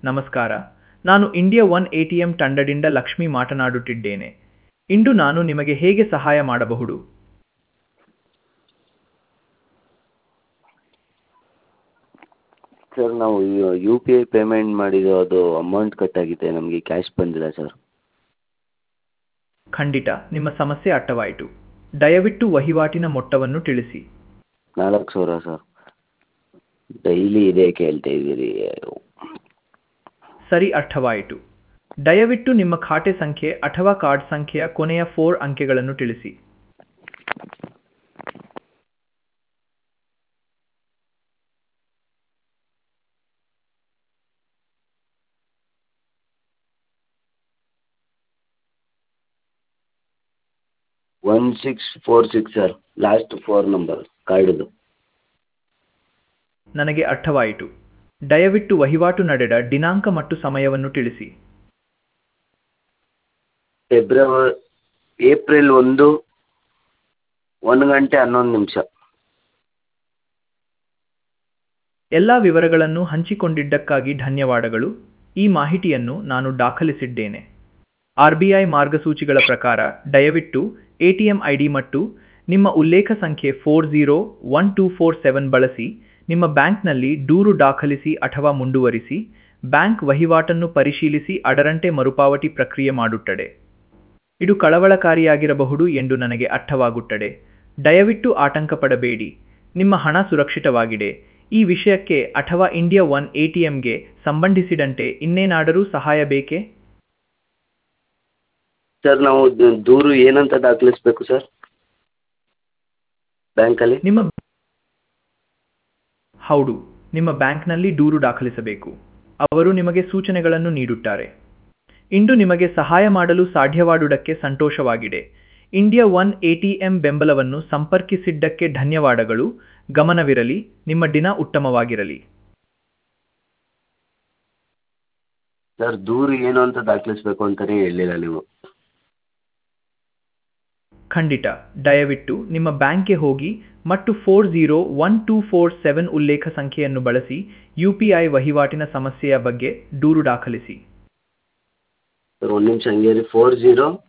ನಮಸ್ಕಾರ ನಾನು India one ATM ತಂಡದಿಂದ ಲಕ್ಷ್ಮಿ ಮಾತನಾಡುತ್ತಿದ್ದೇನೆ ಇಂದು ನಾನು ನಿಮಗೆ ಹೇಗೆ ಸಹಾಯ ಮಾಡಬಹುದು ಸರ್ ನಾವು ಯು ಪಿ ಐ ಪೇಮೆಂಟ್ ಮಾಡಿದ್ದು ಅದು ಅಮೌಂಟ್ ಕಟ್ಟಾಗಿದೆ ನಮಗೆ ಕ್ಯಾಶ್ ಬಂದಿಲ್ಲ ಸರ್ ಖಂಡಿತ ನಿಮ್ಮ ಸಮಸ್ಯೆ ಅರ್ಥವಾಯಿತು ದಯವಿಟ್ಟು ವಹಿವಾಟಿನ ಮೊತ್ತವನ್ನು ತಿಳಿಸಿ ನಾಲ್ಕು ಸಾವಿರ ಸರ್ ಡೈಲಿ ಇದೇ ಕೇಳ್ತಾ ಇದ್ದೀರಿ ಸರಿ ಅರ್ಥವಾಯಿತು ದಯವಿಟ್ಟು ನಿಮ್ಮ ಖಾತೆ ಸಂಖ್ಯೆ ಅಥವಾ ಕಾರ್ಡ್ ಸಂಖ್ಯೆಯ ಕೊನೆಯ ಫೋರ್ ಅಂಕೆಗಳನ್ನು ತಿಳಿಸಿ one six four six sir last four number ಕಾರ್ಡ್ದು ನನಗೆ ಅರ್ಥವಾಯಿತು ದಯವಿಟ್ಟು ವಹಿವಾಟು ನಡೆದ ದಿನಾಂಕ ಮತ್ತು ಸಮಯವನ್ನು ತಿಳಿಸಿ ಫೆಬ್ರವರಿ ಏಪ್ರಿಲ್ ಒಂದು ಒಂದು ಗಂಟೆ ಹನ್ನೊಂದು ನಿಮಿಷ ಎಲ್ಲ ವಿವರಗಳನ್ನು ಹಂಚಿಕೊಂಡಿದ್ದಕ್ಕಾಗಿ ಧನ್ಯವಾದಗಳು ಈ ಮಾಹಿತಿಯನ್ನು ನಾನು ದಾಖಲಿಸಿದ್ದೇನೆ ಆರ್ ಬಿ ಐ ಮಾರ್ಗಸೂಚಿಗಳ ಪ್ರಕಾರ ದಯವಿಟ್ಟು ಎಟಿಎಂ ಐಡಿ ಮತ್ತು ನಿಮ್ಮ ಉಲ್ಲೇಖ ಸಂಖ್ಯೆ four zero one two four seven ಬಳಸಿ ನಿಮ್ಮ ಬ್ಯಾಂಕ್ನಲ್ಲಿ ದೂರು ದಾಖಲಿಸಿ ಅಥವಾ ಮುಂದುವರಿಸಿ ಬ್ಯಾಂಕ್ ವಹಿವಾಟನ್ನು ಪರಿಶೀಲಿಸಿ ಅದರಂತೆ ಮರುಪಾವತಿ ಪ್ರಕ್ರಿಯೆ ಮಾಡುತ್ತದೆ ಇದು ಕಳವಳಕಾರಿಯಾಗಿರಬಹುದು ಎಂದು ನನಗೆ ಅರ್ಥವಾಗುತ್ತದೆ ದಯವಿಟ್ಟು ಆತಂಕ ಪಡಬೇಡಿ ನಿಮ್ಮ ಹಣ ಸುರಕ್ಷಿತವಾಗಿದೆ ಈ ವಿಷಯಕ್ಕೆ ಅಥವಾ ಇಂಡಿಯಾ ಒನ್ ಎಟಿಎಂಗೆ ಸಂಬಂಧಿಸಿದಂತೆ ಇನ್ನೇನಾದರೂ ಸಹಾಯ ಬೇಕೇ ಸರ್ ನಾವು ದ- ದೂರು ಏನಂತ ದಾಖಲಿಸಬೇಕು ಸರ್ ಬ್ಯಾಂಕಲ್ಲಿ ನಿಮ್ಮ ಹೌದು ನಿಮ್ಮ ಬ್ಯಾಂಕ್ನಲ್ಲಿ ದೂರು ದಾಖಲಿಸಬೇಕು ಅವರು ನಿಮಗೆ ಸೂಚನೆಗಳನ್ನು ನೀಡುತ್ತಾರೆ ಇಂದು ನಿಮಗೆ ಸಹಾಯ ಮಾಡಲು ಸಾಧ್ಯವಾದುದಕ್ಕೆ ಸಂತೋಷವಾಗಿದೆ ಇಂಡಿಯಾ ಒನ್ ಎಟಿಎಂ ಬೆಂಬಲವನ್ನು ಸಂಪರ್ಕಿಸಿದ್ದಕ್ಕೆ ಧನ್ಯವಾದಗಳು ಗಮನವಿರಲಿ ನಿಮ್ಮ ದಿನ ಉತ್ತಮವಾಗಿರಲಿ ಸರ್ ದೂರು ಏನು ಅಂತ ದಾಖಲಿಸಬೇಕು ಅಂತಲೇ ಹೇಳಲಿಲ್ಲ ನೀವು ಖಂಡಿತ ದಯವಿಟ್ಟು ನಿಮ್ಮ ಬ್ಯಾಂಕ್ಗೆ ಹೋಗಿ ಮತ್ತು four zero one two four seven ಉಲ್ಲೇಖ ಸಂಖ್ಯೆಯನ್ನು ಬಳಸಿ ಯು ಪಿ ಐ ವಹಿವಾಟಿನ ಸಮಸ್ಯೆಯ ಬಗ್ಗೆ ದೂರು ದಾಖಲಿಸಿ ಸರ್ ಒಂದು ನಿಮಿಷ ಹಂಗೆ ಫೋರ್ ಜೀರೋ